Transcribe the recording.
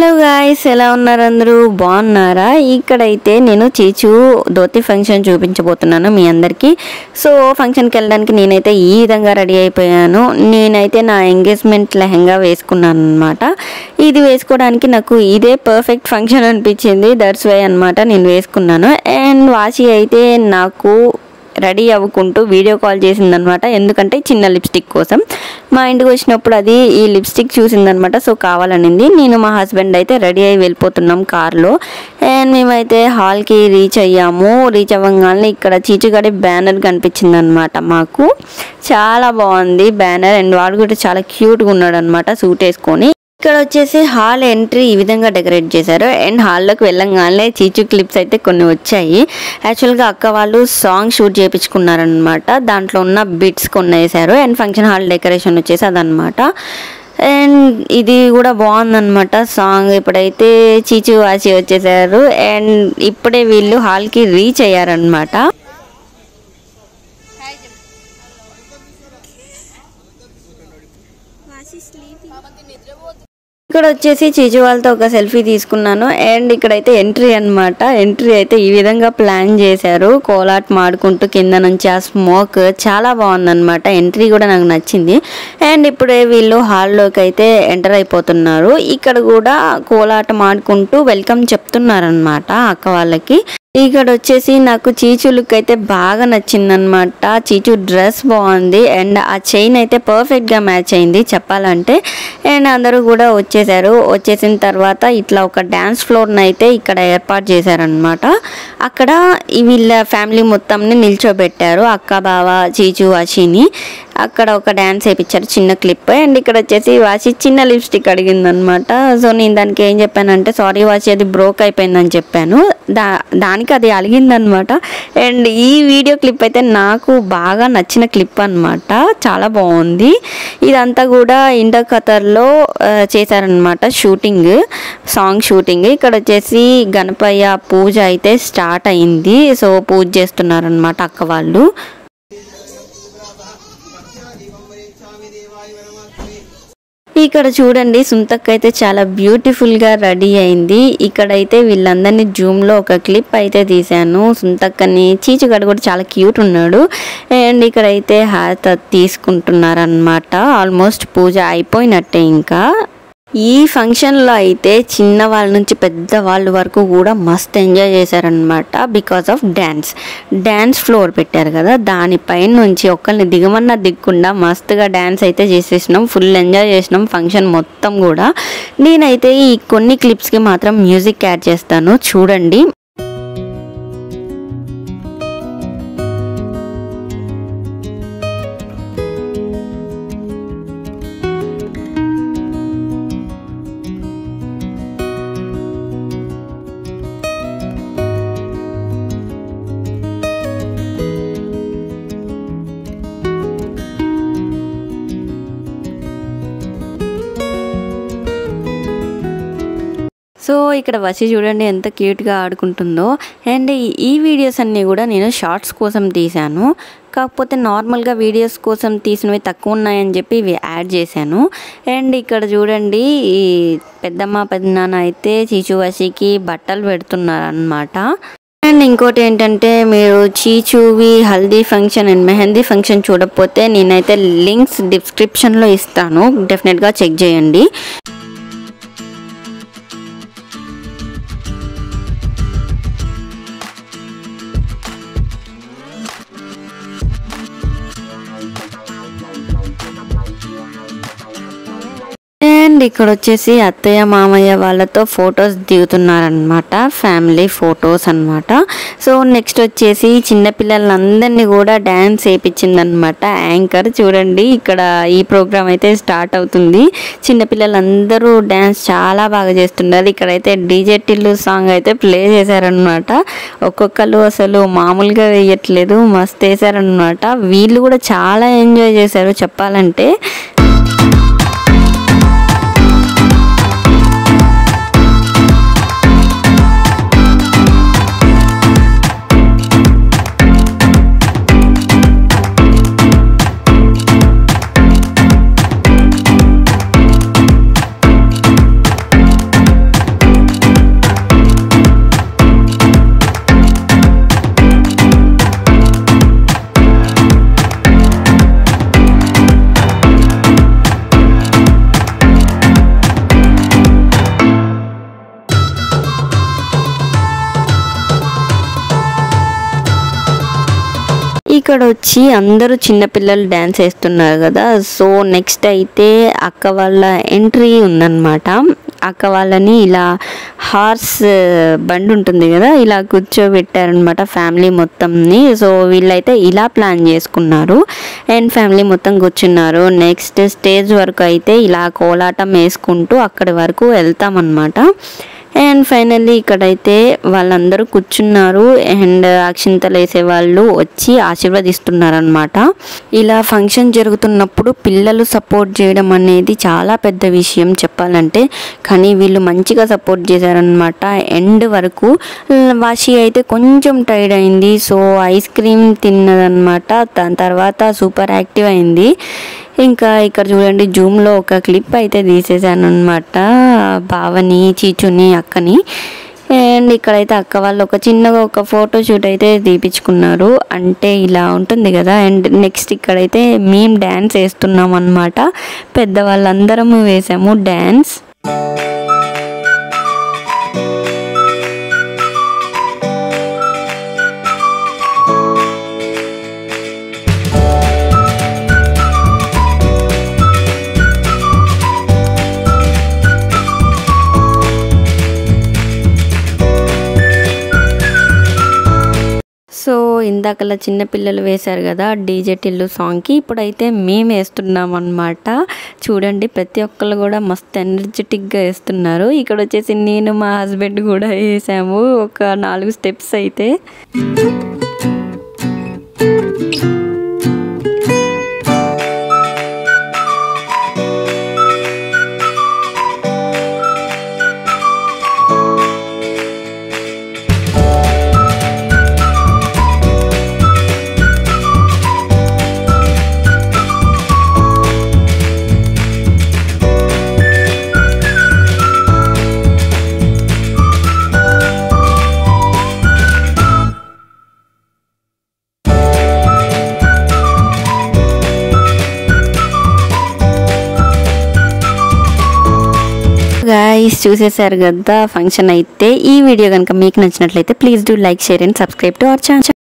hello guys ఎలా ఉన్నారు అందరూ బాగున్నారా ఇక్కడైతే నేను చీచు ధోతి ఫంక్షన్ చూపించబోతున్నాను మీ అందరికీ సో ఫంక్షన్కి వెళ్ళడానికి నేనైతే ఈ విధంగా రెడీ అయిపోయాను నేనైతే నా ఎంగేజ్మెంట్ లెహంగా వేసుకున్నాను అనమాట ఇది వేసుకోవడానికి నాకు ఇదే పర్ఫెక్ట్ ఫంక్షన్ అనిపించింది దట్స్ వై అనమాట నేను వేసుకున్నాను అండ్ వాచి అయితే నాకు రెడీ అవ్వుకుంటూ వీడియో కాల్ చేసిందనమాట ఎందుకంటే చిన్న లిప్స్టిక్ కోసం మా ఇంటికి వచ్చినప్పుడు అది ఈ లిప్స్టిక్ చూసిందనమాట సో కావాలనింది నేను మా హస్బెండ్ అయితే రెడీ అయ్యి వెళ్ళిపోతున్నాం కార్లో అండ్ మేమైతే హాల్కి రీచ్ అయ్యాము రీచ్ అవ్వగానే ఇక్కడ చీచుగడి బ్యానర్ కనిపించింది అనమాట మాకు చాలా బాగుంది బ్యానర్ అండ్ వాడు కూడా చాలా క్యూట్గా ఉన్నాడు అనమాట సూట్ వేసుకొని ఇక్కడ వచ్చేసి హాల్ ఎంట్రీ ఈ విధంగా డెకరేట్ చేశారు అండ్ హాల్లోకి వెళ్ళంగానే చీచు క్లిప్స్ అయితే కొన్ని వచ్చాయి యాక్చువల్గా అక్క వాళ్ళు సాంగ్ షూట్ చేయించుకున్నారనమాట దాంట్లో ఉన్న బిట్స్ కొన్ని వేశారు అండ్ ఫంక్షన్ హాల్ డెకరేషన్ వచ్చేసి అదనమాట అండ్ ఇది కూడా బాగుందన్నమాట సాంగ్ ఇప్పుడైతే చీచు వాచి వచ్చేసారు అండ్ ఇప్పుడే వీళ్ళు హాల్కి రీచ్ అయ్యారనమాట ఇక్కడ వచ్చేసి చీచు వాళ్ళతో ఒక సెల్ఫీ తీసుకున్నాను అండ్ ఇక్కడైతే ఎంట్రీ అన్నమాట ఎంట్రీ అయితే ఈ విధంగా ప్లాన్ చేశారు కోలాట్ మాడుకుంటూ కింద నుంచి ఆ స్మోక్ చాలా బాగుందన్నమాట ఎంట్రీ కూడా నాకు నచ్చింది అండ్ ఇప్పుడే వీళ్ళు హాల్లోకి అయితే ఎంటర్ అయిపోతున్నారు ఇక్కడ కూడా కోలాట మాడుకుంటూ వెల్కమ్ చెప్తున్నారనమాట అక్క వాళ్ళకి ఇక్కడ వచ్చేసి నాకు చీచు లుక్ అయితే బాగా నచ్చిందనమాట చీచు డ్రెస్ బాగుంది అండ్ ఆ చైన్ అయితే పర్ఫెక్ట్గా మ్యాచ్ అయింది చెప్పాలంటే అండ్ అందరూ కూడా వచ్చేసారు వచ్చేసిన తర్వాత ఇట్లా ఒక డ్యాన్స్ ఫ్లోర్ని అయితే ఇక్కడ ఏర్పాటు చేశారనమాట అక్కడ ఈ వీళ్ళ ఫ్యామిలీ మొత్తంని నిల్చోబెట్టారు అక్క బావ చీచు వాషిని అక్కడ ఒక డ్యాన్స్ వేయించారు చిన్న క్లిప్ అండ్ ఇక్కడ వచ్చేసి వాచి చిన్న లిప్స్టిక్ అడిగిందనమాట సో నేను దానికి ఏం చెప్పానంటే సారీ వాచి అది బ్రోక్ అయిపోయిందని చెప్పాను దా దానికి అది అలిగిందనమాట అండ్ ఈ వీడియో క్లిప్ అయితే నాకు బాగా నచ్చిన క్లిప్ అనమాట చాలా బాగుంది ఇదంతా కూడా ఇంటర్ ఖతర్లో ఆ, చేశారనమాట షూటింగ్ సాంగ్ షూటింగ్ ఇక్కడ వచ్చేసి గణపయ్య పూజ అయితే స్టార్ట్ అయింది సో పూజ చేస్తున్నారనమాట అక్క వాళ్ళు ఇక్కడ చూడండి సుంతక్ అయితే చాలా బ్యూటిఫుల్ గా రెడీ అయింది ఇక్కడైతే వీళ్ళందరినీ జూమ్ లో ఒక క్లిప్ అయితే తీశాను సుంతక్కని చీచుగడ కూడా చాలా క్యూట్ ఉన్నాడు అండ్ ఇక్కడైతే హాత్ తీసుకుంటున్నారనమాట ఆల్మోస్ట్ పూజ అయిపోయినట్టే ఇంకా ఈ ఫంక్షన్లో అయితే చిన్న వాళ్ళ నుంచి పెద్ద వాళ్ళ వరకు కూడా మస్త్ ఎంజాయ్ చేశారనమాట because of dance dance floor పెట్టారు కదా దానిపైన నుంచి ఒక్కరిని దిగమన్నా దిగకుండా మస్తుగా డ్యాన్స్ అయితే చేసేసినాం ఫుల్ ఎంజాయ్ చేసినాం ఫంక్షన్ మొత్తం కూడా నేనైతే ఈ కొన్ని క్లిప్స్కి మాత్రం మ్యూజిక్ యాడ్ చేస్తాను చూడండి సో ఇక్కడ వచ్చి చూడండి ఎంత క్యూట్గా ఆడుకుంటుందో అండ్ ఈ- ఈ వీడియోస్ అన్నీ కూడా నేను షార్ట్స్ కోసం తీశాను కాకపోతే నార్మల్గా వీడియోస్ కోసం తీసినవి తక్కువ ఉన్నాయని చెప్పి ఇవి యాడ్ చేశాను అండ్ ఇక్కడ చూడండి ఈ పెద్దమ్మ పెద్దనాన్న అయితే చీచువసికి బట్టలు పెడుతున్నారు అనమాట అండ్ ఇంకోటి ఏంటంటే మీరు చీచూవి haldi function and mehndi function చూడకపోతే నేనైతే లింక్స్ డిస్క్రిప్షన్లో ఇస్తాను డెఫినెట్గా చెక్ చేయండి అండ్ ఇక్కడ వచ్చేసి అత్తయ్య మామయ్య వాళ్ళతో ఫొటోస్ దిగుతున్నారనమాట ఫ్యామిలీ ఫొటోస్ అన్నమాట సో నెక్స్ట్ వచ్చేసి చిన్నపిల్లలందరినీ కూడా డ్యాన్స్ వేయించిందనమాట యాంకర్ చూడండి ఇక్కడ ఈ ప్రోగ్రామ్ అయితే స్టార్ట్ అవుతుంది చిన్నపిల్లలందరూ డ్యాన్స్ చాలా బాగా చేస్తున్నారు ఇక్కడైతే డీజే టిల్లు సాంగ్ అయితే ప్లే చేశారనమాట ఒక్కొక్కరు అసలు మామూలుగా వేయట్లేదు మస్తు వేశారనమాట వీళ్ళు కూడా చాలా ఎంజాయ్ చేశారు చెప్పాలంటే ఇక్కడ వచ్చి అందరూ చిన్నపిల్లలు డ్యాన్స్ వేస్తున్నారు కదా సో నెక్స్ట్ అయితే అక్క వాళ్ళ ఎంట్రీ ఉందన్నమాట అక్క వాళ్ళని ఇలా హార్స్ బండి ఉంటుంది కదా ఇలా కూర్చోబెట్టారనమాట ఫ్యామిలీ మొత్తంని సో వీళ్ళైతే ఇలా ప్లాన్ చేసుకున్నారు అండ్ ఫ్యామిలీ మొత్తం కూర్చున్నారు నెక్స్ట్ స్టేజ్ వరకు అయితే ఇలా కోలాటం వేసుకుంటూ అక్కడి వరకు వెళ్తామన్నమాట అండ్ ఫైనల్లీ ఇక్కడైతే వాళ్ళందరూ కూర్చున్నారు అండ్ అక్షింతలు వేసే వాళ్ళు వచ్చి ఆశీర్వదిస్తున్నారు అనమాట ఇలా ఫంక్షన్ జరుగుతున్నప్పుడు పిల్లలు సపోర్ట్ చేయడం అనేది చాలా పెద్ద విషయం చెప్పాలంటే కానీ వీళ్ళు మంచిగా సపోర్ట్ చేశారనమాట ఎండ్ వరకు వాషి అయితే కొంచెం టైర్డ్ అయింది సో ఐస్ క్రీమ్ తిన్నదనమాట దాని తర్వాత సూపర్ యాక్టివ్ అయింది ఇంకా ఇక్కడ చూడండి జూమ్లో ఒక క్లిప్ అయితే తీసేసాను అనమాట బావని చీచుని అక్కని అండ్ ఇక్కడైతే అక్క వాళ్ళు ఒక చిన్నగా ఒక ఫోటో షూట్ అయితే తీపించుకున్నారు అంటే ఇలా ఉంటుంది కదా అండ్ నెక్స్ట్ ఇక్కడైతే మేము డ్యాన్స్ వేస్తున్నాం అనమాట పెద్దవాళ్ళందరము వేసాము డ్యాన్స్ సో ఇందాకలా చిన్నపిల్లలు వేశారు కదా డీజే టిల్లు సాంగ్కి ఇప్పుడైతే మేము వేస్తున్నాం అనమాట చూడండి ప్రతి ఒక్కళ్ళు కూడా మస్తు ఎనర్జెటిక్గా వేస్తున్నారు ఇక్కడ వచ్చేసి నేను మా హస్బెండ్ కూడా వేసాము ఒక నాలుగు స్టెప్స్ అయితే గాయస్ చూసేసారు కదా ఫంక్షన్ అయితే ఈ వీడియో కనుక మీకు నచ్చినట్లయితే please do like share and subscribe to our channel